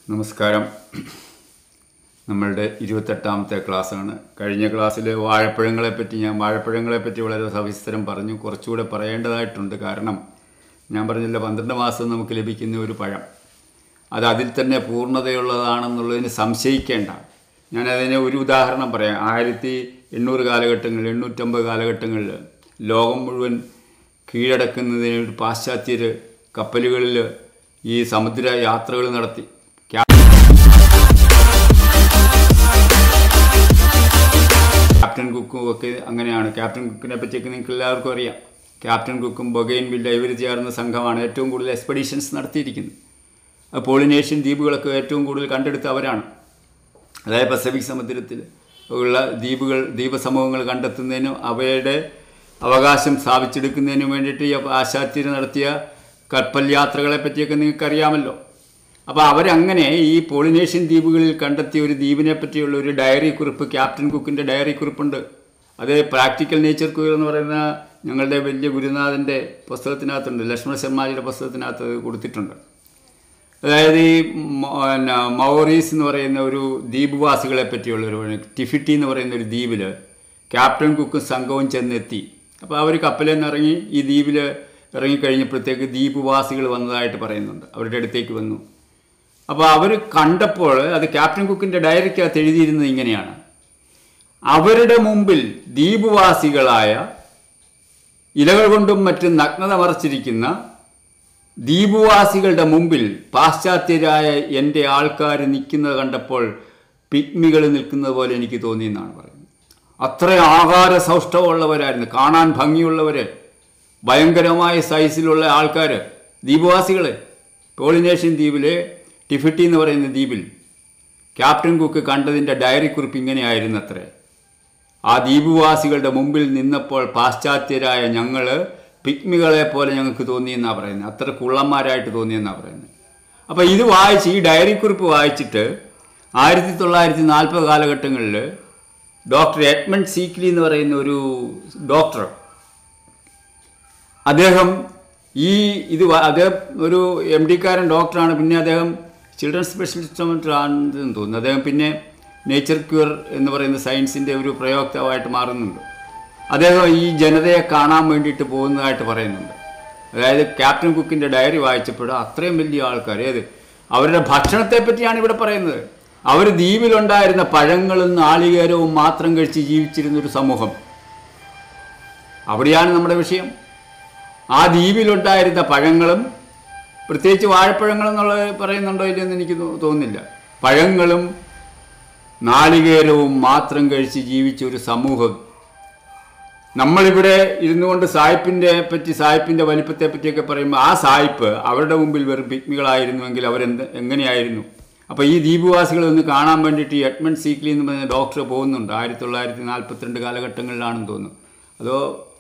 നമസ്കാരം നമ്മളുടെ ഇരുപത്തെട്ടാമത്തെ ക്ലാസ്സാണ് കഴിഞ്ഞ ക്ലാസ്സിൽ വാഴപ്പഴങ്ങളെ പറ്റി ഞാൻ വാഴപ്പഴങ്ങളെ പറ്റി വളരെ സവിസ്തരം പറഞ്ഞു കുറച്ചുകൂടെ പറയേണ്ടതായിട്ടുണ്ട് കാരണം ഞാൻ പറഞ്ഞില്ല പന്ത്രണ്ട് മാസം നമുക്ക് ലഭിക്കുന്ന ഒരു പഴം അത് അതിൽ തന്നെ പൂർണ്ണതയുള്ളതാണെന്നുള്ളതിന് സംശയിക്കേണ്ട ഞാനതിന് ഒരു ഉദാഹരണം പറയാം ആയിരത്തി എണ്ണൂറ് കാലഘട്ടങ്ങളിൽ എണ്ണൂറ്റമ്പത് കാലഘട്ടങ്ങളിൽ ലോകം മുഴുവൻ കീഴടക്കുന്നതിന് ഒരു പാശ്ചാത്യർ കപ്പലുകളിൽ ഈ സമുദ്ര യാത്രകൾ നടത്തി ക്യാ- ക്യാപ്റ്റൻ കുക്കും ഒക്കെ അങ്ങനെയാണ് ക്യാപ്റ്റൻ കുക്കിനെ പറ്റിയൊക്കെ നിങ്ങൾക്ക് എല്ലാവർക്കും അറിയാം ക്യാപ്റ്റൻ കുക്കും ബൊഗൈൻ വില്ല ഇവർ ചേർന്ന സംഘമാണ് ഏറ്റവും കൂടുതൽ എക്സ്പെഡീഷൻസ് നടത്തിയിരിക്കുന്നത് അത് പോളിനേഷ്യൻ ദ്വീപുകളൊക്കെ ഏറ്റവും കൂടുതൽ കണ്ടെടുത്ത അവരാണ് അതായത് പസഫിക് സമുദ്രത്തിൽ ഉള്ള ദ്വീപുകൾ ദ്വീപസമൂഹങ്ങൾ കണ്ടെത്തുന്നതിനും അവയുടെ അവകാശം സ്ഥാപിച്ചെടുക്കുന്നതിനും വേണ്ടിയിട്ട് ഈ പാശ്ചാത്യർ നടത്തിയ കപ്പൽ യാത്രകളെ പറ്റിയൊക്കെ നിങ്ങൾക്കറിയാമല്ലോ അപ്പോൾ അവരങ്ങനെ ഈ പോളിനേഷ്യൻ ദ്വീപുകളിൽ കണ്ടെത്തിയ ഒരു ദ്വീപിനെ പറ്റിയുള്ള ഒരു ഡയറി കുറിപ്പ് ക്യാപ്റ്റൻ കുക്കിൻ്റെ ഡയറി കുറിപ്പുണ്ട് അത് പ്രാക്ടിക്കൽ നേച്ചർ ക്യൂർ എന്ന് പറയുന്ന ഞങ്ങളുടെ വലിയ ഗുരുനാഥൻ്റെ പുസ്തകത്തിനകത്തുണ്ട് ലക്ഷ്മണ ശർമാജിയുടെ പുസ്തകത്തിനകത്ത് അത് കൊടുത്തിട്ടുണ്ട് അതായത് ഈ മ- പിന്നെ മൗറീസ് എന്ന് പറയുന്ന ഒരു ദ്വീപുവാസികളെ പറ്റിയുള്ള ഒരു ടിഫിറ്റി എന്ന് പറയുന്ന ഒരു ദ്വീപിൽ ക്യാപ്റ്റൻ കുക്കും സംഘവും ചെന്നെത്തി അപ്പോൾ അവർ കപ്പലിൽ നിന്ന് ഇറങ്ങി ഈ ദ്വീപിൽ ഇറങ്ങിക്കഴിഞ്ഞപ്പോഴത്തേക്ക് ദ്വീപുവാസികൾ വന്നതായിട്ട് പറയുന്നുണ്ട് അവരുടെ അടുത്തേക്ക് വന്നു അപ്പോൾ അവർ കണ്ടപ്പോൾ അത് ക്യാപ്റ്റൻ കുക്കിൻ്റെ ഡയറിക്കകത്ത് എഴുതിയിരുന്നത് ഇങ്ങനെയാണ് അവരുടെ മുമ്പിൽ ദ്വീപുവാസികളായ ഇലകൾ കൊണ്ടും മറ്റും നഗ്നത മറച്ചിരിക്കുന്ന ദ്വീപുവാസികളുടെ മുമ്പിൽ പാശ്ചാത്യരായ എൻ്റെ ആൾക്കാർ നിൽക്കുന്നത് കണ്ടപ്പോൾ പിഗ്മികൾ നിൽക്കുന്നത് പോലെ എനിക്ക് തോന്നി എന്നാണ് പറയുന്നത് അത്ര ആകാര സൗഷ്ഠവമുള്ളവരായിരുന്നു കാണാൻ ഭംഗിയുള്ളവർ ഭയങ്കരമായ സൈസിലുള്ള ആൾക്കാർ ദ്വീപവാസികൾ പോളിനേഷ്യൻ ദ്വീപിലെ ടിഫിറ്റി എന്ന് പറയുന്ന ദ്വീപിൽ ക്യാപ്റ്റൻ കുക്ക് കണ്ടതിൻ്റെ ഡയറി കുറിപ്പ് ഇങ്ങനെയായിരുന്നു അത്രേ ആ ദ്വീപുവാസികളുടെ മുമ്പിൽ നിന്നപ്പോൾ പാശ്ചാത്യരായ ഞങ്ങൾ പിഗ്മികളെ പോലെ ഞങ്ങൾക്ക് തോന്നിയെന്നാണ് പറയുന്നത് അത്ര കുള്ളന്മാരായിട്ട് തോന്നിയെന്നാണ് പറയുന്നത് അപ്പോൾ ഇത് വായിച്ച് ഈ ഡയറി കുറിപ്പ് വായിച്ചിട്ട് ആയിരത്തി തൊള്ളായിരത്തി നാൽപ്പത് കാലഘട്ടങ്ങളിൽ ഡോക്ടർ എഡ്മണ്ട് സീക്ലി എന്ന് പറയുന്ന ഒരു ഡോക്ടർ അദ്ദേഹം ഈ ഇത് വ- അദ്ദേഹം ഒരു എം ഡിക്കാരൻ ഡോക്ടറാണ് പിന്നെ അദ്ദേഹം ചിൽഡ്രൻ സ്പെഷ്യലിസ്റ്റ് ആണെന്ന് തോന്നുന്നു അദ്ദേഹം പിന്നെ നേച്ചർ ക്യൂർ എന്ന് പറയുന്ന സയൻസിൻ്റെ ഒരു പ്രയോക്താവായിട്ട് മാറുന്നുണ്ട് അദ്ദേഹം ഈ ജനതയെ കാണാൻ വേണ്ടിയിട്ട് പോകുന്നതായിട്ട് പറയുന്നുണ്ട് അതായത് ക്യാപ്റ്റൻ കുക്കിൻ്റെ ഡയറി വായിച്ചപ്പോൾ അത്രയും വലിയ ആൾക്കാർ ഏത് അവരുടെ ഭക്ഷണത്തെ പറ്റിയാണ് ഇവിടെ പറയുന്നത് അവർ ദ്വീപിലുണ്ടായിരുന്ന പഴങ്ങളും നാളികേരവും മാത്രം കഴിച്ച് ജീവിച്ചിരുന്ന ഒരു സമൂഹം അവിടെയാണ് നമ്മുടെ വിഷയം ആ ദ്വീപിലുണ്ടായിരുന്ന പഴങ്ങളും പ്രത്യേകിച്ച് വാഴപ്പഴങ്ങളെന്നുള്ളത് പറയുന്നുണ്ടോ ഇല്ലെന്ന് എനിക്ക് തോ- തോന്നുന്നില്ല പഴങ്ങളും നാളികേരവും മാത്രം കഴിച്ച് ജീവിച്ച ഒരു സമൂഹം നമ്മളിവിടെ ഇരുന്നു കൊണ്ട് സായിപ്പിൻ്റെ പറ്റി സായിപ്പിൻ്റെ വലിപ്പത്തെ പറ്റിയൊക്കെ പറയുമ്പോൾ ആ സായിപ്പ് അവരുടെ മുമ്പിൽ വെറും പിഗ്മികളായിരുന്നുവെങ്കിൽ അവരെന്ത് എങ്ങനെയായിരുന്നു അപ്പോൾ ഈ ദ്വീപുവാസികളെ ഒന്ന് കാണാൻ വേണ്ടിയിട്ട് ഈ എഡ്മണ്ട് സീക്ലി എന്ന് പറയുന്ന ഡോക്ടർ പോകുന്നുണ്ട് ആയിരത്തി തൊള്ളായിരത്തി നാൽപ്പത്തിരണ്ട് കാലഘട്ടങ്ങളിലാണെന്ന് തോന്നുന്നു അതോ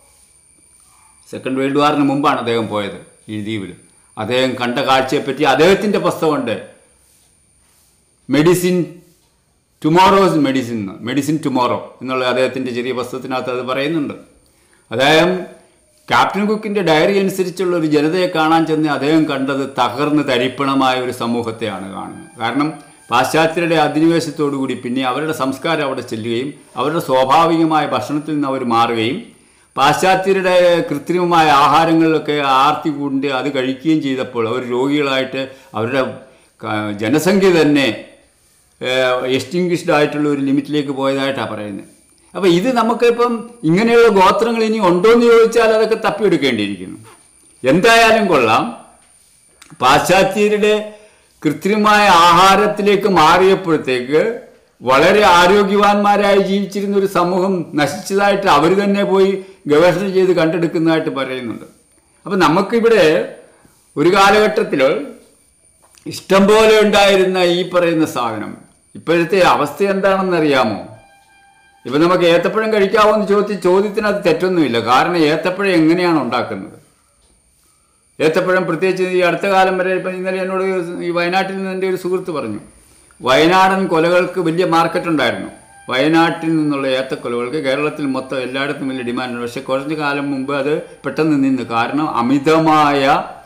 സെക്കൻഡ് വേൾഡ് വാറിന് മുമ്പാണ് അദ്ദേഹം പോയത് ഈ ദ്വീപിൽ അദ്ദേഹം കണ്ട കാഴ്ചയെപ്പറ്റി അദ്ദേഹത്തിൻ്റെ പുസ്തകമുണ്ട് medicine tomorrow's medicine medicine tomorrow എന്നുള്ള അദ്ദേഹത്തിൻ്റെ ചെറിയ പുസ്തകത്തിനകത്ത് അത് പറയുന്നുണ്ട് അദ്ദേഹം ക്യാപ്റ്റൻ കുക്കിൻ്റെ ഡയറി അനുസരിച്ചുള്ള ഒരു ജനതയെ കാണാൻ ചെന്ന് അദ്ദേഹം കണ്ടത് തകർന്ന് തരിപ്പണമായ ഒരു സമൂഹത്തെയാണ് കാണുന്നത് കാരണം പാശ്ചാത്യരുടെ അധിനിവേശത്തോടുകൂടി പിന്നെ അവരുടെ സംസ്കാരം അവിടെ ചെല്ലുകയും അവരുടെ സ്വാഭാവികമായ ഭക്ഷണത്തിൽ നിന്ന് അവർ മാറുകയും പാശ്ചാത്യരുടെ കൃത്രിമമായ ആഹാരങ്ങളിലൊക്കെ ആർത്തി കൊണ്ട് അത് കഴിക്കുകയും ചെയ്തപ്പോൾ അവർ രോഗികളായിട്ട് അവരുടെ ക- ജനസംഖ്യ തന്നെ എക്സ്റ്റിങ്ക്വിഷ്ഡ് ആയിട്ടുള്ള ഒരു ലിമിറ്റിലേക്ക് പോയതായിട്ടാണ് പറയുന്നത് അപ്പോൾ ഇത് നമുക്കിപ്പം ഇങ്ങനെയുള്ള ഗോത്രങ്ങൾ ഇനി ഉണ്ടോ എന്ന് ചോദിച്ചാൽ അതൊക്കെ തപ്പിയെടുക്കേണ്ടിയിരിക്കുന്നു എന്തായാലും കൊള്ളാം പാശ്ചാത്യരുടെ കൃത്രിമമായ ആഹാരത്തിലേക്ക് മാറിയപ്പോഴത്തേക്ക് വളരെ ആരോഗ്യവാന്മാരായി ജീവിച്ചിരുന്ന ഒരു സമൂഹം നശിച്ചതായിട്ട് അവർ തന്നെ പോയി ഗവേഷണം ചെയ്ത് കണ്ടെടുക്കുന്നതായിട്ട് പറയുന്നുണ്ട് അപ്പം നമുക്കിവിടെ ഒരു കാലഘട്ടത്തിൽ ഇഷ്ടം പോലെ ഉണ്ടായിരുന്ന ഈ പറയുന്ന സാധനം ഇപ്പോഴത്തെ അവസ്ഥ എന്താണെന്ന് അറിയാമോ ഇപ്പം നമുക്ക് ഏത്തപ്പഴം കഴിക്കാവോ എന്ന് ചോദിച്ച ചോദ്യത്തിനകത്ത് തെറ്റൊന്നുമില്ല കാരണം ഏത്തപ്പഴം എങ്ങനെയാണ് ഉണ്ടാക്കുന്നത് ഏത്തപ്പഴം പ്രത്യേകിച്ച് ഈ അടുത്ത കാലം വരെ ഇപ്പം ഇന്നലെ എന്നോട് ഈ വയനാട്ടിൽ നിന്ന് എൻ്റെ ഒരു സുഹൃത്ത് പറഞ്ഞു വയനാടൻ കൊലകൾക്ക് വലിയ മാർക്കറ്റ് ഉണ്ടായിരുന്നു വയനാട്ടിൽ നിന്നുള്ള ഏത്തക്കൊലകൾക്ക് കേരളത്തിൽ മൊത്തം എല്ലായിടത്തും വലിയ ഡിമാൻഡുണ്ട് പക്ഷേ കുറച്ച് കാലം മുമ്പ് അത് പെട്ടെന്ന് നിന്ന് കാരണം അമിതമായ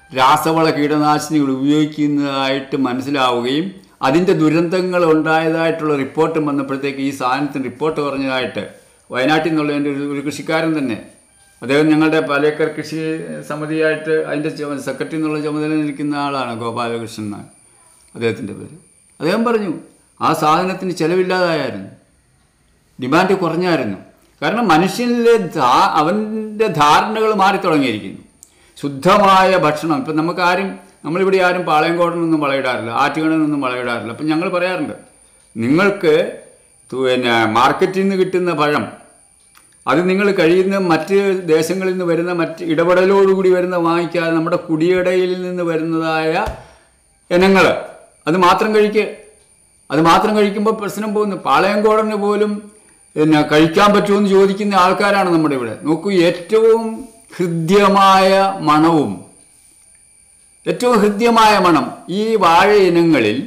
രാസവള കീടനാശിനികൾ ഉപയോഗിക്കുന്നതായിട്ട് മനസ്സിലാവുകയും അതിൻ്റെ ദുരന്തങ്ങൾ ഉണ്ടായതായിട്ടുള്ള റിപ്പോർട്ടും വന്നപ്പോഴത്തേക്ക് ഈ സാധനത്തിന് റിപ്പോർട്ട് പറഞ്ഞതായിട്ട് വയനാട്ടിൽ നിന്നുള്ള എൻ്റെ ഒരു ഒരു കൃഷിക്കാരൻ തന്നെ അദ്ദേഹം ഞങ്ങളുടെ പാലേക്കർ കൃഷി സമിതിയായിട്ട് അതിൻ്റെ ചുമ- സെക്രട്ടറി എന്നുള്ള ചുമതല നിൽക്കുന്ന ആളാണ് ഗോപാലകൃഷ്ണൻ നായർ അദ്ദേഹത്തിൻ്റെ പേര് അദ്ദേഹം പറഞ്ഞു ആ സാധനത്തിന് ചിലവില്ലാതായിരുന്നു ഡിമാൻഡ് കുറഞ്ഞായിരുന്നു കാരണം മനുഷ്യനിലെ ധാ അവൻ്റെ ധാരണകൾ മാറി തുടങ്ങിയിരിക്കുന്നു ശുദ്ധമായ ഭക്ഷണം ഇപ്പം നമുക്ക് ആരും നമ്മളിവിടെ ആരും പാളയംകോടിൽ നിന്നും വളയിടാറില്ല ആറ്റുകളിൽ നിന്നും വളയിടാറില്ല അപ്പം ഞങ്ങൾ പറയാറുണ്ട് നിങ്ങൾക്ക് തു- പിന്നെ മാർക്കറ്റിൽ നിന്ന് കിട്ടുന്ന പഴം അത് നിങ്ങൾ കഴിയുന്ന മറ്റ് ദേശങ്ങളിൽ നിന്ന് വരുന്ന മറ്റ് ഇടപെടലോടുകൂടി വരുന്ന വാങ്ങിക്കാതെ നമ്മുടെ കുടിയടയിൽ നിന്ന് വരുന്നതായ ഇനങ്ങൾ അത് മാത്രം കഴിക്കുക അത് മാത്രം കഴിക്കുമ്പോൾ പ്രശ്നം പോകുന്നു പാളയംകോടന് പോലും പിന്നെ കഴിക്കാൻ പറ്റുമെന്ന് ചോദിക്കുന്ന ആൾക്കാരാണ് നമ്മുടെ ഇവിടെ നോക്കൂ ഏറ്റവും ഹൃദ്യമായ മണവും ഏറ്റവും ഹൃദ്യമായ മണം ഈ വാഴ ഇനങ്ങളിൽ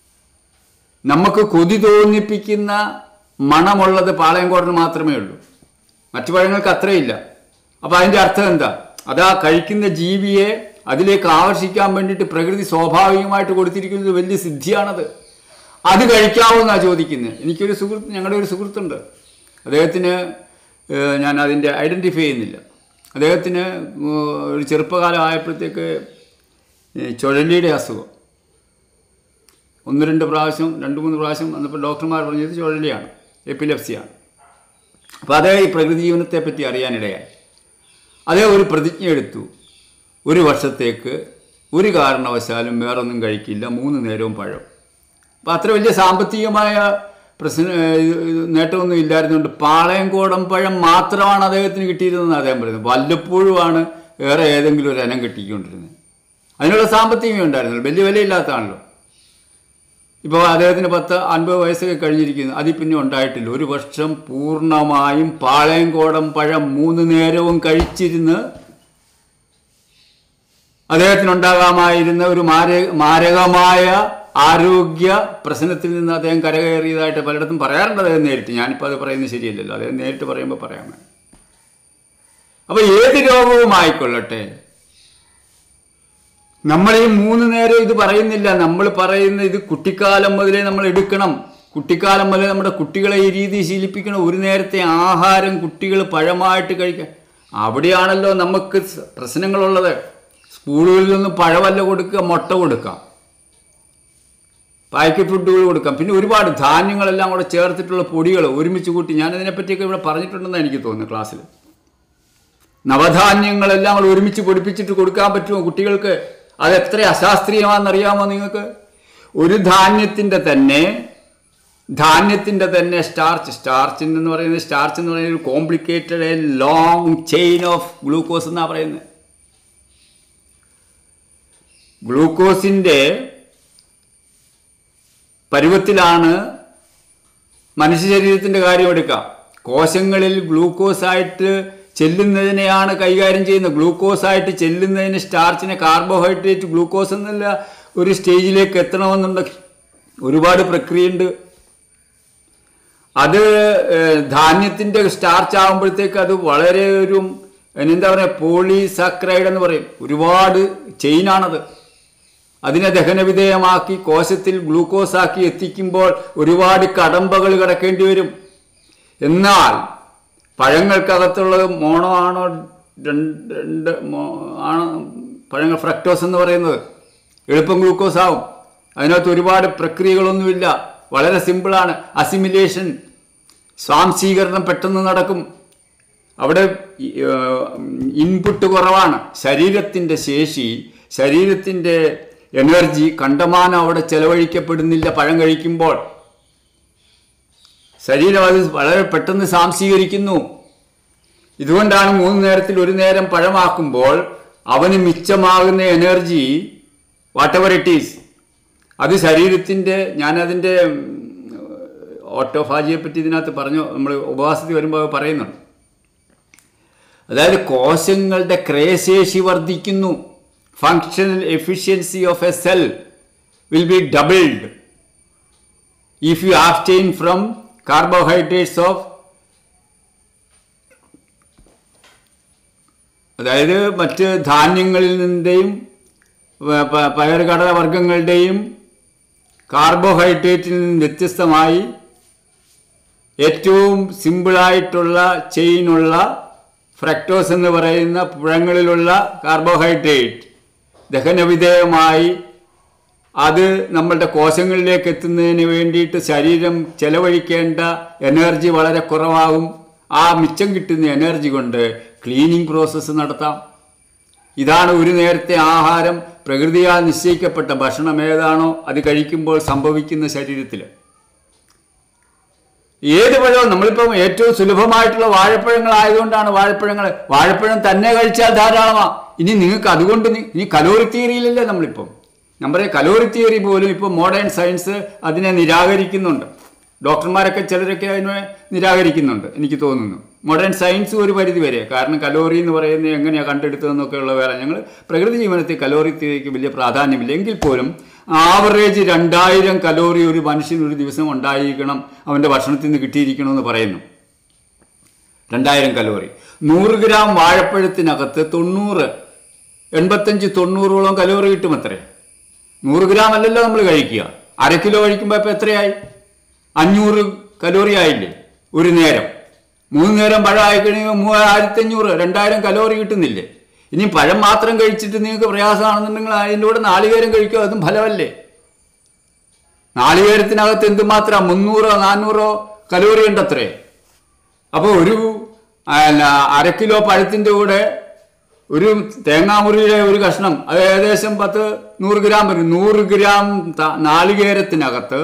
നമുക്ക് കൊതി തോന്നിപ്പിക്കുന്ന മണമുള്ളത് പാളയംകോടന് മാത്രമേ ഉള്ളൂ മറ്റു പഴങ്ങൾക്ക് അത്രയില്ല അപ്പോൾ അതിൻ്റെ അർത്ഥം എന്താ അതാ കഴിക്കുന്ന ജീവിയെ അതിലേക്ക് ആകർഷിക്കാൻ വേണ്ടിയിട്ട് പ്രകൃതി സ്വാഭാവികമായിട്ട് കൊടുത്തിരിക്കുന്നത് വലിയ സിദ്ധിയാണത് അത് കഴിക്കാവുന്നാണ് ചോദിക്കുന്നത് എനിക്കൊരു സുഹൃത്ത് ഞങ്ങളുടെ ഒരു സുഹൃത്തുണ്ട് അദ്ദേഹത്തിന് ഏഹ്, ഞാൻ അതിൻ്റെ ഐഡൻറ്റിഫൈ ചെയ്യുന്നില്ല അദ്ദേഹത്തിന് ഏഹ്, ഒരു ചെറുപ്പകാലം ആയപ്പോഴത്തേക്ക് ഈ ചുഴലിയുടെ അസുഖം ഒന്ന് രണ്ട് പ്രാവശ്യം രണ്ട് മൂന്ന് പ്രാവശ്യം വന്നപ്പോൾ ഡോക്ടർമാർ പറഞ്ഞത് ചുഴലിയാണ് എപ്പിലെപ്സിയാണ് അപ്പോൾ അതേ ഈ പ്രകൃതി ജീവനത്തെ പറ്റി അറിയാനിടയായി അതേ ഒരു പ്രതിജ്ഞ എടുത്തു ഒരു വർഷത്തേക്ക് ഒരു കാരണവശാലും വേറൊന്നും കഴിക്കില്ല മൂന്ന് നേരവും പഴം അപ്പോൾ അത്ര വലിയ സാമ്പത്തികമായ പ്രശ്ന ഇത് ഇത് നേട്ടമൊന്നും ഇല്ലായിരുന്നുകൊണ്ട് പാളയംകോടൻ പഴം മാത്രമാണ് അദ്ദേഹത്തിന് കിട്ടിയിരുന്നതെന്ന് അദ്ദേഹം പറയുന്നത് വല്ലപ്പോഴുമാണ് വേറെ ഏതെങ്കിലും ഒരു ഇനം കിട്ടിക്കൊണ്ടിരുന്നത് അതിനുള്ള സാമ്പത്തികം ഉണ്ടായിരുന്നില്ല വലിയ വിലയില്ലാത്തതാണല്ലോ ഇപ്പോൾ അദ്ദേഹത്തിന് പത്ത് അൻപത് വയസ്സൊക്കെ കഴിഞ്ഞിരിക്കുന്നു അതിൽ പിന്നെ ഉണ്ടായിട്ടില്ല ഒരു വർഷം പൂർണ്ണമായും പാളയംകോടൻ പഴം മൂന്ന് നേരവും കഴിച്ചിരുന്ന് അദ്ദേഹത്തിനുണ്ടാകാമായിരുന്ന ഒരു മാര മാരകമായ ആരോഗ്യ പ്രശ്നത്തിൽ നിന്ന് അദ്ദേഹം കരകയറിയതായിട്ട് പലയിടത്തും പറയാറുണ്ട് അദ്ദേഹം നേരിട്ട് ഞാനിപ്പോൾ അത് പറയുന്നത് ശരിയല്ലല്ലോ അദ്ദേഹം നേരിട്ട് പറയുമ്പോൾ പറയാൻ വേണം അപ്പോൾ ഏത് രോഗവും ആയിക്കൊള്ളട്ടെ നമ്മൾ ഈ മൂന്ന് നേരം ഇത് പറയുന്നില്ല നമ്മൾ പറയുന്ന ഇത് കുട്ടിക്കാലം മുതലേ നമ്മൾ എടുക്കണം കുട്ടിക്കാലം മുതലേ നമ്മുടെ കുട്ടികളെ ഈ രീതി ശീലിപ്പിക്കണം ഒരു നേരത്തെ ആഹാരം കുട്ടികൾ പഴമായിട്ട് കഴിക്കാൻ അവിടെയാണല്ലോ നമുക്ക് സ- പ്രശ്നങ്ങളുള്ളത് സ്കൂളുകളിൽ നിന്ന് പഴമല്ല കൊടുക്കുക മുട്ട കൊടുക്കാം പാക്കറ്റ് ഫുഡുകൾ കൊടുക്കാം പിന്നെ ഒരുപാട് ധാന്യങ്ങളെല്ലാം കൂടെ ചേർത്തിട്ടുള്ള പൊടികൾ ഒരുമിച്ച് കൂട്ടി ഞാനതിനെപ്പറ്റിയൊക്കെ ഇവിടെ പറഞ്ഞിട്ടുണ്ടെന്ന് എനിക്ക് തോന്നുന്നു ക്ലാസ്സിൽ നവധാന്യങ്ങളെല്ലാം കൂടെ ഒരുമിച്ച് പൊടിപ്പിച്ചിട്ട് കൊടുക്കാൻ പറ്റുമോ കുട്ടികൾക്ക് അത് എത്ര അശാസ്ത്രീയമാണെന്നറിയാമോ നിങ്ങൾക്ക് ഒരു ധാന്യത്തിൻ്റെ തന്നെ ധാന്യത്തിൻ്റെ തന്നെ സ്റ്റാർച്ച് സ്റ്റാർച്ച് എന്ന് പറയുന്നത് സ്റ്റാർച്ച് എന്ന് പറയുന്നത് ഒരു complicated a long chain of glucose എന്നാണ് പറയുന്നത് ഗ്ലൂക്കോസിൻ്റെ പരുവത്തിലാണ് മനുഷ്യ ശരീരത്തിൻ്റെ കാര്യം എടുക്കാം കോശങ്ങളിൽ ഗ്ലൂക്കോസായിട്ട് ചെല്ലുന്നതിനെയാണ് കൈകാര്യം ചെയ്യുന്നത് ഗ്ലൂക്കോസായിട്ട് ചെല്ലുന്നതിന് സ്റ്റാർച്ചിനെ കാർബോഹൈഡ്രേറ്റ് ഗ്ലൂക്കോസ് എന്നല്ല ഒരു സ്റ്റേജിലേക്ക് എത്തണമെന്നുണ്ടെങ്കിൽ ഒരുപാട് പ്രക്രിയയുണ്ട് അത് ഏഹ്, ധാന്യത്തിൻ്റെ സ്റ്റാർച്ച് ആകുമ്പോഴത്തേക്ക് അത് വളരെ ഒരു എന്താ പറയുക പോളിസാക്രൈഡ് എന്ന് പറയും ഒരുപാട് ചെയിനാണത് അതിനെ ദഹനവിധേയമാക്കി കോശത്തിൽ ഗ്ലൂക്കോസാക്കി എത്തിക്കുമ്പോൾ ഒരുപാട് കടമ്പകൾ കിടക്കേണ്ടി വരും എന്നാൽ പഴങ്ങൾക്കകത്തുള്ളത് മോണോ ആണോ രണ്ട് രണ്ട് മോ- ആണ് പഴങ്ങൾ ഫ്രക്ടോസ് എന്ന് പറയുന്നത് എളുപ്പം ഗ്ലൂക്കോസ് ആവും അതിനകത്ത് ഒരുപാട് പ്രക്രിയകളൊന്നുമില്ല വളരെ സിമ്പിളാണ് അസിമിലേഷൻ സ്വാംശീകരണം പെട്ടെന്ന് നടക്കും അവിടെ ഇൻപുട്ട് കുറവാണ് ശരീരത്തിൻ്റെ ശേഷി ശരീരത്തിൻ്റെ എനർജി കണ്ടമാനം അവിടെ ചെലവഴിക്കപ്പെടുന്നില്ല പഴം കഴിക്കുമ്പോൾ ശരീരം അത് വളരെ പെട്ടെന്ന് സാംശീകരിക്കുന്നു ഇതുകൊണ്ടാണ് മൂന്ന് നേരത്തിൽ ഒരു നേരം പഴമാക്കുമ്പോൾ അവന് മിച്ചമാകുന്ന energy whatever it is അത് ശരീരത്തിൻ്റെ ഞാനതിൻ്റെ ഓട്ടോഫാജിയെ പറ്റി ഇതിനകത്ത് പറഞ്ഞു നമ്മൾ ഉപവാസത്തിൽ വരുമ്പോൾ അത് പറയുന്നുണ്ട് അതായത് കോശങ്ങളുടെ ക്രയശേഷി വർദ്ധിക്കുന്നു functional efficiency of a cell will be doubled if you abstain from carbohydrates of അതായത് മറ്റ് ധാന്യങ്ങളിൽ നിന്റെയും പ- പ- പയറുകടല വർഗ്ഗങ്ങളുടെയും കാർബോഹൈഡ്രേറ്റിൽ നിന്ന് വ്യത്യസ്തമായി ഏറ്റവും സിമ്പിളായിട്ടുള്ള ചെയിനുള്ള ഫ്രക്ടോസ് എന്ന് പറയുന്ന പഴങ്ങളിലുള്ള കാർബോഹൈഡ്രേറ്റ് ദഹനവിധേയമായി അത് നമ്മളുടെ കോശങ്ങളിലേക്ക് എത്തുന്നതിന് വേണ്ടിയിട്ട് ശരീരം ചെലവഴിക്കേണ്ട എനർജി വളരെ കുറവാകും ആ മിച്ചം കിട്ടുന്ന എനർജി കൊണ്ട് ക്ലീനിങ് പ്രോസസ്സ് നടത്താം ഇതാണ് ഒരു നേരത്തെ ആഹാരം പ്രകൃതിയാൽ നിശ്ചയിക്കപ്പെട്ട ഭക്ഷണം ഏതാണോ അത് കഴിക്കുമ്പോൾ സംഭവിക്കുന്ന ശരീരത്തിൽ ഏത് പഴവും നമ്മളിപ്പം ഏറ്റവും സുലഭമായിട്ടുള്ള വാഴപ്പഴങ്ങളായതുകൊണ്ടാണ് വാഴപ്പഴങ്ങൾ വാഴപ്പഴം തന്നെ കഴിച്ചാൽ ധാരാളമാണ് ഇനി നിങ്ങൾക്ക് അതുകൊണ്ട് നി- ഇനി കലോറി തിയറിയിലല്ലേ നമ്മളിപ്പം നമ്മുടെ കലോറി തിയറി പോലും ഇപ്പോൾ മോഡേൺ സയൻസ് അതിനെ നിരാകരിക്കുന്നുണ്ട് ഡോക്ടർമാരൊക്കെ ചിലരൊക്കെ അതിനെ നിരാകരിക്കുന്നുണ്ട് എനിക്ക് തോന്നുന്നു മോഡേൺ സയൻസ് ഒരു പരിധി വരെ കാരണം കലോറി എന്ന് പറയുന്നത് എങ്ങനെയാണ് കണ്ടെടുത്തതെന്നൊക്കെ ഉള്ള വേറെ ഞങ്ങൾ പ്രകൃതി ജീവനത്തിൽ കലോറി തിയറിക്ക് വലിയ പ്രാധാന്യമില്ല എങ്കിൽ പോലും ആവറേജ് രണ്ടായിരം കലോറി ഒരു മനുഷ്യന് ഒരു ദിവസം ഉണ്ടായിരിക്കണം അവൻ്റെ ഭക്ഷണത്തിൽ നിന്ന് കിട്ടിയിരിക്കണമെന്ന് പറയുന്നു രണ്ടായിരം കലോറി നൂറ് ഗ്രാം വാഴപ്പഴത്തിനകത്ത് തൊണ്ണൂറ് എൺപത്തഞ്ച് തൊണ്ണൂറോളം കലോറി കിട്ടും അത്രേ നൂറ് ഗ്രാം അല്ലല്ലോ നമ്മൾ കഴിക്കുക അര കിലോ കഴിക്കുമ്പോൾ ഇപ്പം എത്രയായി അഞ്ഞൂറ് കലോറി ആയില്ലേ ഒരു നേരം മൂന്ന് നേരം പഴം ആയി കഴിയുമ്പോൾ മൂവായിരത്തി അഞ്ഞൂറ് രണ്ടായിരം കലോറി കിട്ടുന്നില്ലേ ഇനി പഴം മാത്രം കഴിച്ചിട്ട് നിങ്ങൾക്ക് പ്രയാസമാണെന്നുണ്ടെങ്കിൽ അതിൻ്റെ കൂടെ നാളികേരം കഴിക്കുക അതും ഫലമല്ലേ നാളികേരത്തിനകത്ത് എന്തുമാത്രം മുന്നൂറോ നാനൂറോ കലോറി ഉണ്ടത്രേ അപ്പോൾ ഒരു ആ, അര കിലോ പഴത്തിൻ്റെ കൂടെ ഒരു തേങ്ങാമുറിയുടെ ഒരു കഷ്ണം അത് ഏകദേശം പത്ത് നൂറ് ഗ്രാം വരും നൂറ് ഗ്രാം ത- നാളികേരത്തിനകത്ത്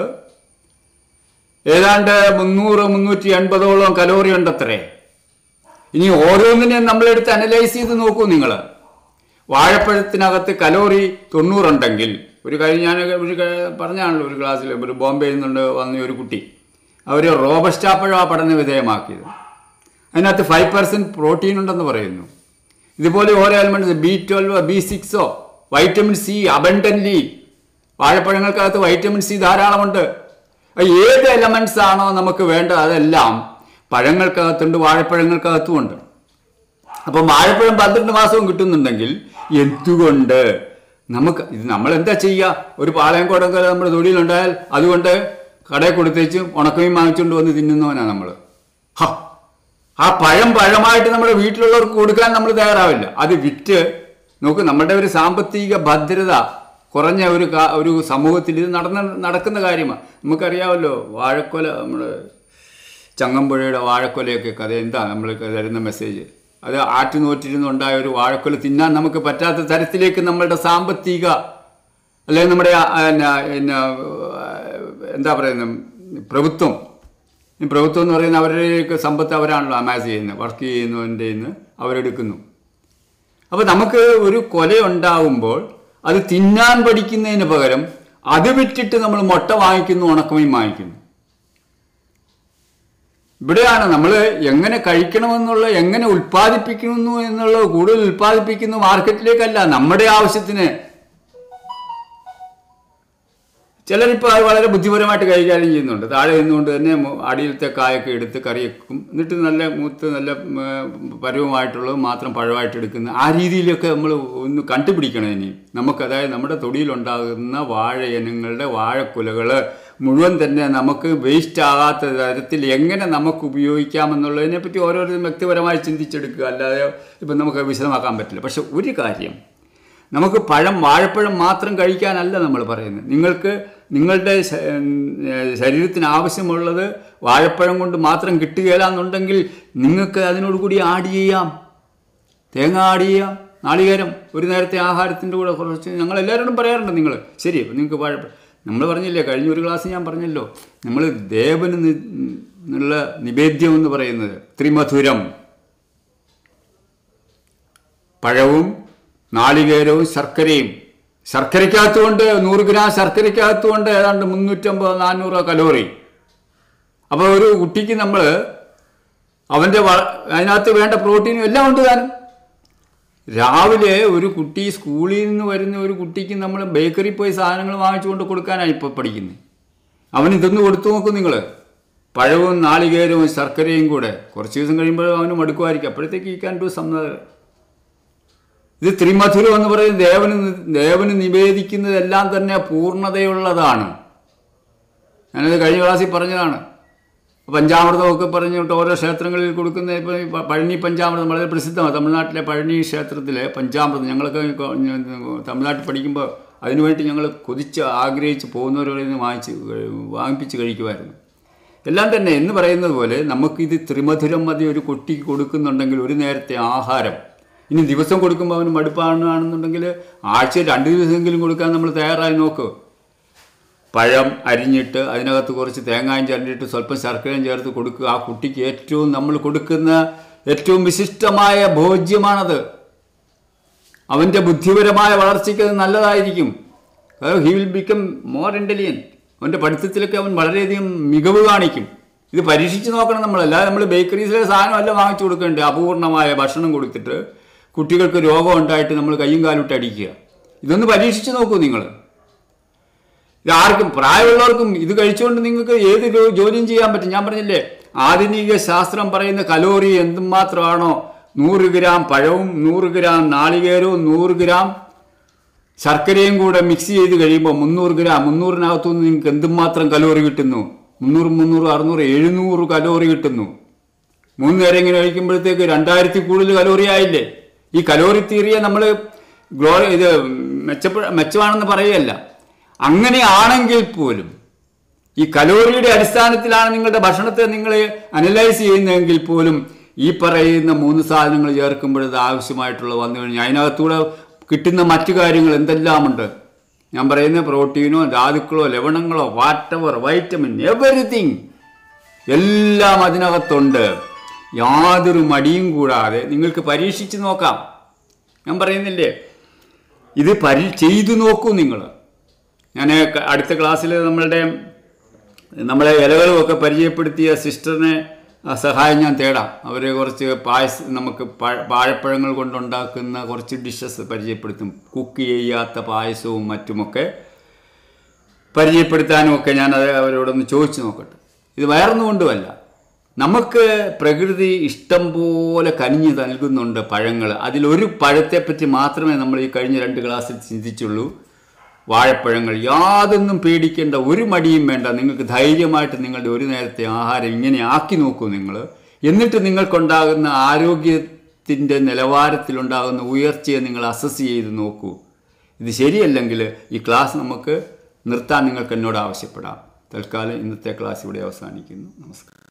ഏതാണ്ട് മുന്നൂറ് മുന്നൂറ്റി എൺപതോളം കലോറി ഉണ്ടത്രേ ഇനി ഓരോന്നിനെയും നമ്മളെടുത്ത് അനലൈസ് ചെയ്ത് നോക്കൂ നിങ്ങൾ വാഴപ്പഴത്തിനകത്ത് കലോറി തൊണ്ണൂറുണ്ടെങ്കിൽ ഒരു കാര്യം ഞാൻ ഒരു ക- പറഞ്ഞാണല്ലോ ഒരു ക്ലാസ്സിൽ ഒരു ബോംബെയിൽ നിന്നുണ്ട് വന്ന ഒരു കുട്ടി അവർ റോബസ്റ്റാപ്പഴം ആ പഠന വിധേയമാക്കിയത് അതിനകത്ത് ഫൈവ് പെർസെൻറ്റ് പ്രോട്ടീൻ ഉണ്ടെന്ന് പറയുന്നു ഇതുപോലെ ഓരോ എലമെൻറ്റ്സ് ബി ട്വൽവ് ബി സിക്സോ വൈറ്റമിൻ സി അബണ്ടൻലി വാഴപ്പഴങ്ങൾക്കകത്ത് വൈറ്റമിൻ സി ധാരാളമുണ്ട് അത് ഏത് എലമെൻറ്റ്സ് ആണോ നമുക്ക് വേണ്ടത് അതെല്ലാം പഴങ്ങൾക്കകത്തുണ്ട് വാഴപ്പഴങ്ങൾക്കകത്തുമുണ്ട് അപ്പം വാഴപ്പഴം പന്ത്രണ്ട് മാസവും കിട്ടുന്നുണ്ടെങ്കിൽ എന്തുകൊണ്ട് നമുക്ക് ഇത് നമ്മൾ എന്താ ചെയ്യുക ഒരു പാളയം കുടങ്ക നമ്മുടെ തൊടിയിലുണ്ടായാൽ അതുകൊണ്ട് കടയിൽ കൊടുത്തേച്ച് ഉണക്കമീൻ വാങ്ങിച്ചുകൊണ്ട് വന്ന് തിന്നുന്നവനാണ് നമ്മൾ ഹ ആ പഴം പഴമായിട്ട് നമ്മുടെ വീട്ടിലുള്ളവർക്ക് കൊടുക്കാൻ നമ്മൾ തയ്യാറാവില്ല അത് വിറ്റ് നോക്ക് നമ്മുടെ ഒരു സാമ്പത്തിക ഭദ്രത കുറഞ്ഞ ഒരു കാ- ഒരു സമൂഹത്തിൽ ഇത് നടന്ന നടക്കുന്ന കാര്യമാണ് നമുക്കറിയാമല്ലോ വാഴക്കൊല നമ്മൾ ചങ്ങമ്പുഴയുടെ വാഴക്കൊലയൊക്കെ കഥ എന്താ നമ്മൾ തരുന്ന മെസ്സേജ് അത് ആറ്റുനോറ്റിരുന്നുണ്ടായ ഒരു വാഴക്കൊല തിന്നാൻ നമുക്ക് പറ്റാത്ത തരത്തിലേക്ക് നമ്മളുടെ സാമ്പത്തിക അല്ലെങ്കിൽ നമ്മുടെ ആ, എന്നാ, എന്നാ, എന്താ പറയുന്നത് പ്രഭുത്വം ഈ പ്രഭുത്വം എന്ന് പറയുന്ന അവരുടെയൊക്കെ സമ്പത്ത് അവരാണല്ലോ അമാസ് ചെയ്യുന്നത് വർക്ക് ചെയ്യുന്നതിൻ്റെ നിന്ന് അവരെടുക്കുന്നു അപ്പോൾ നമുക്ക് ഒരു കൊല ഉണ്ടാവുമ്പോൾ അത് തിന്നാൻ പഠിക്കുന്നതിന് പകരം അത് വിറ്റിട്ട് നമ്മൾ മുട്ട വാങ്ങിക്കുന്നു ഉണക്കമീൻ വാങ്ങിക്കുന്നു ഇവിടെയാണ് നമ്മൾ എങ്ങനെ കഴിക്കണമെന്നുള്ള എങ്ങനെ ഉൽപ്പാദിപ്പിക്കുന്നു എന്നുള്ളത് കൂടുതൽ ഉൽപ്പാദിപ്പിക്കുന്നു മാർക്കറ്റിലേക്കല്ല നമ്മുടെ ആവശ്യത്തിന് ചിലരിപ്പോൾ അത് വളരെ ബുദ്ധിപരമായിട്ട് കൈകാര്യം ചെയ്യുന്നുണ്ട് താഴെ നിന്നുകൊണ്ട് തന്നെ മു- അടിയിലത്തെ കായൊക്കെ എടുത്ത് കറി വെക്കും എന്നിട്ട് നല്ല മൂത്ത് നല്ല ഉം, പരുവമായിട്ടുള്ളത് മാത്രം പഴമായിട്ട് എടുക്കുന്ന ആ രീതിയിലൊക്കെ നമ്മൾ ഒന്ന് കണ്ടുപിടിക്കണം ഇനി നമുക്ക് അതായത് നമ്മുടെ തൊടിയിലുണ്ടാകുന്ന വാഴ ഇനങ്ങളുടെ വാഴക്കുലകൾ മുഴുവൻ തന്നെ നമുക്ക് വേസ്റ്റ് ആകാത്ത തരത്തിൽ എങ്ങനെ നമുക്ക് ഉപയോഗിക്കാമെന്നുള്ളതിനെ പറ്റി ഓരോരുത്തരും വ്യക്തിപരമായി ചിന്തിച്ചെടുക്കുക അല്ലാതെ ഇപ്പം നമുക്ക് വിശദമാക്കാൻ പറ്റില്ല പക്ഷെ ഒരു കാര്യം നമുക്ക് പഴം വാഴപ്പഴം മാത്രം കഴിക്കാനല്ല നമ്മൾ പറയുന്നത് നിങ്ങൾക്ക് നിങ്ങളുടെ ശ- ഏഹ് ശരീരത്തിന് ആവശ്യമുള്ളത് വാഴപ്പഴം കൊണ്ട് മാത്രം കിട്ടുകയില്ല എന്നുണ്ടെങ്കിൽ നിങ്ങൾക്ക് അതിനോട് കൂടി ആഡ് ചെയ്യാം തേങ്ങ ആഡ് ചെയ്യാം നാളികേരം ഒരു നേരത്തെ ആഹാരത്തിൻ്റെ കൂടെ കുറച്ച് ഞങ്ങൾ എല്ലാവരോടും പറയാറുണ്ട് നിങ്ങൾ ശരി നിങ്ങൾക്ക് വാഴപ്പഴം നമ്മൾ പറഞ്ഞില്ലേ കഴിഞ്ഞ ഒരു ക്ലാസ് ഞാൻ പറഞ്ഞല്ലോ നമ്മൾ ദേവന് നി- എന്നുള്ള നിവേദ്യം എന്ന് പറയുന്നത് ത്രിമധുരം പഴവും നാളികേരവും ശർക്കരയും ശർക്കരയ്ക്കകത്തുകൊണ്ട് നൂറ് ഗ്രാം ശർക്കരയ്ക്കകത്തുകൊണ്ട് ഏതാണ്ട് മുന്നൂറ്റമ്പത് നാനൂറ് കലോറി അപ്പോൾ ഒരു കുട്ടിക്ക് നമ്മൾ അവൻ്റെ വ- അതിനകത്ത് വേണ്ട പ്രോട്ടീനും എല്ലാം ഉണ്ട് താനും രാവിലെ ഒരു കുട്ടി സ്കൂളിൽ നിന്ന് വരുന്ന ഒരു കുട്ടിക്ക് നമ്മൾ ബേക്കറി പോയി സാധനങ്ങൾ വാങ്ങിച്ചുകൊണ്ട് കൊടുക്കാനാണ് ഇപ്പോൾ പഠിക്കുന്നത് അവൻ ഇതൊന്ന് കൊടുത്തു നോക്കും നിങ്ങൾ പഴവും നാളികേരവും ശർക്കരയും കൂടെ കുറച്ച് ദിവസം കഴിയുമ്പോൾ അവന് മടുക്കുമായിരിക്കും അപ്പോഴത്തേക്ക് ഈ ക്യാൻ ഡു സം ഇത് ത്രിമധുരം എന്ന് പറയുന്നത് ദേവന് നി- ദേവന് നിവേദിക്കുന്നതെല്ലാം തന്നെ പൂർണ്ണതയുള്ളതാണ് ഞാനത് കഴിഞ്ഞ ക്ലാസ്സിൽ പറഞ്ഞതാണ് പഞ്ചാമൃതമൊക്കെ പറഞ്ഞിട്ട് ഓരോ ക്ഷേത്രങ്ങളിൽ കൊടുക്കുന്ന ഇപ്പോൾ ഈ പ- പഴനി പഞ്ചാമൃതം വളരെ പ്രസിദ്ധമാണ് തമിഴ്നാട്ടിലെ പഴനി ക്ഷേത്രത്തിലെ പഞ്ചാമൃതം ഞങ്ങളൊക്കെ കൊ- ഞ- തമിഴ്നാട്ടിൽ പഠിക്കുമ്പോൾ അതിനുവേണ്ടി ഞങ്ങൾ കൊതിച്ച് ആഗ്രഹിച്ച് പോകുന്നവരോട് നിന്ന് വാങ്ങിച്ച് കഴി- വാങ്ങിപ്പിച്ച് കഴിക്കുമായിരുന്നു എല്ലാം തന്നെ എന്ന് പറയുന്നത് പോലെ നമുക്കിത് ത്രിമധുരം മതി ഒരു കുട്ടിക്ക് കൊടുക്കുന്നുണ്ടെങ്കിൽ ഒരു നേരത്തെ ആഹാരം ഇനി ദിവസം കൊടുക്കുമ്പോൾ അവന് മടുപ്പാണെന്നുണ്ടെങ്കിൽ ആഴ്ചയിൽ രണ്ട് ദിവസമെങ്കിലും കൊടുക്കാൻ നമ്മൾ തയ്യാറായി നോക്കുക പഴം അരിഞ്ഞിട്ട് അതിനകത്ത് കുറച്ച് തേങ്ങായും ചേർന്നിട്ട് സ്വല്പം ശർക്കരയും ചേർത്ത് കൊടുക്കുക ആ കുട്ടിക്ക് ഏറ്റവും നമ്മൾ കൊടുക്കുന്ന ഏറ്റവും വിശിഷ്ടമായ ഭോജ്യമാണത് അവൻ്റെ ബുദ്ധിപരമായ വളർച്ചയ്ക്ക് അത് നല്ലതായിരിക്കും he will become more intelligent അവൻ്റെ പഠിത്തത്തിലൊക്കെ അവൻ വളരെയധികം മികവ് കാണിക്കും ഇത് പരീക്ഷിച്ച് നോക്കണം നമ്മളല്ല നമ്മൾ ബേക്കറീസിലെ സാധനമല്ല വാങ്ങിച്ചു കൊടുക്കേണ്ടത് അപൂർണമായ ഭക്ഷണം കൊടുത്തിട്ട് കുട്ടികൾക്ക് രോഗം ഉണ്ടായിട്ട് നമ്മൾ കയ്യും കാലിട്ട് അടിക്കുക ഇതൊന്ന് പരീക്ഷിച്ച് നോക്കൂ നിങ്ങൾ ഇത് ആർക്കും പ്രായമുള്ളവർക്കും ഇത് കഴിച്ചുകൊണ്ട് നിങ്ങൾക്ക് ഏത് ജോ- ജോലിയും ചെയ്യാൻ പറ്റും ഞാൻ പറഞ്ഞില്ലേ ആധുനിക ശാസ്ത്രം പറയുന്ന കലോറി എന്തുമാത്രമാണോ നൂറ് ഗ്രാം പഴവും നൂറ് ഗ്രാം നാളികേരവും നൂറ് ഗ്രാം ശർക്കരയും കൂടെ മിക്സ് ചെയ്ത് കഴിയുമ്പോൾ മുന്നൂറ് ഗ്രാം മുന്നൂറിനകത്തുനിന്ന് നിങ്ങൾക്ക് എന്തുമാത്രം കലോറി കിട്ടുന്നു മുന്നൂറ് മുന്നൂറ് അറുന്നൂറ് എഴുന്നൂറ് കലോറി കിട്ടുന്നു മൂന്ന് നേരം ഇങ്ങനെ കഴിക്കുമ്പോഴത്തേക്ക് രണ്ടായിരത്തി കൂടുതൽ കലോറി ആയില്ലേ ഈ കലോറി തീറിയെ നമ്മൾ ഗ്ലോ ഇത് മെച്ചപ്പെ മെച്ചമാണെന്ന് പറയുകയല്ല അങ്ങനെയാണെങ്കിൽ പോലും ഈ കലോറിയുടെ അടിസ്ഥാനത്തിലാണ് നിങ്ങളുടെ ഭക്ഷണത്തെ നിങ്ങൾ അനലൈസ് ചെയ്യുന്നതെങ്കിൽ പോലും ഈ പറയുന്ന മൂന്ന് സാധനങ്ങൾ ചേർക്കുമ്പോഴത് ആവശ്യമായിട്ടുള്ള വന്നു കഴിഞ്ഞാൽ അതിനകത്തൂടെ കിട്ടുന്ന മറ്റു കാര്യങ്ങൾ എന്തെല്ലാമുണ്ട് ഞാൻ പറയുന്ന പ്രോട്ടീനോ ധാതുക്കളോ ലവണങ്ങളോ വാട്ടവർ വൈറ്റമിൻ എവറിത്തിങ് എല്ലാം അതിനകത്തുണ്ട് യാതൊരു മടിയും കൂടാതെ നിങ്ങൾക്ക് പരീക്ഷിച്ച് നോക്കാം ഞാൻ പറയുന്നില്ലേ ഇത് പരി ചെയ്തു നോക്കൂ നിങ്ങൾ ഞാൻ ക- അടുത്ത ക്ലാസ്സിൽ നമ്മളുടെ നമ്മളെ ഇലകളുമൊക്കെ പരിചയപ്പെടുത്തിയ സിസ്റ്ററിനെ ആ, സഹായം ഞാൻ തേടാം അവർ കുറച്ച് പായസ നമുക്ക് പഴ- വാഴപ്പഴങ്ങൾ കൊണ്ടുണ്ടാക്കുന്ന കുറച്ച് ഡിഷസ് പരിചയപ്പെടുത്തും കുക്ക് ചെയ്യാത്ത പായസവും മറ്റുമൊക്കെ പരിചയപ്പെടുത്താനും ഒക്കെ ഞാൻ അത് അവരോടൊന്ന് ചോദിച്ചു നോക്കട്ടെ ഇത് വേറൊന്നും കൊണ്ടുമല്ല നമുക്ക് പ്രകൃതി ഇഷ്ടം പോലെ കനിഞ്ഞു നൽകുന്നുണ്ട് പഴങ്ങൾ അതിലൊരു പഴത്തെപ്പറ്റി മാത്രമേ നമ്മൾ ഈ കഴിഞ്ഞ രണ്ട് ക്ലാസ്സിൽ ചിന്തിച്ചുള്ളൂ വാഴപ്പഴങ്ങൾ യാതൊന്നും പേടിക്കേണ്ട ഒരു മടിയും വേണ്ട നിങ്ങൾക്ക് ധൈര്യമായിട്ട് നിങ്ങളുടെ ഒരു നേരത്തെ ആഹാരം ഇങ്ങനെ ആക്കി നോക്കൂ നിങ്ങൾ എന്നിട്ട് നിങ്ങൾക്കുണ്ടാകുന്ന ആരോഗ്യത്തിൻ്റെ നിലവാരത്തിലുണ്ടാകുന്ന ഉയർച്ചയെ നിങ്ങൾ അസസ് ചെയ്ത് നോക്കൂ ഇത് ശരിയല്ലെങ്കിൽ ഈ ക്ലാസ് നമുക്ക് നിർത്താൻ നിങ്ങൾക്ക് എന്നോട് ആവശ്യപ്പെടാം തൽക്കാലം ഇന്നത്തെ ക്ലാസ് ഇവിടെ അവസാനിക്കുന്നു നമസ്കാരം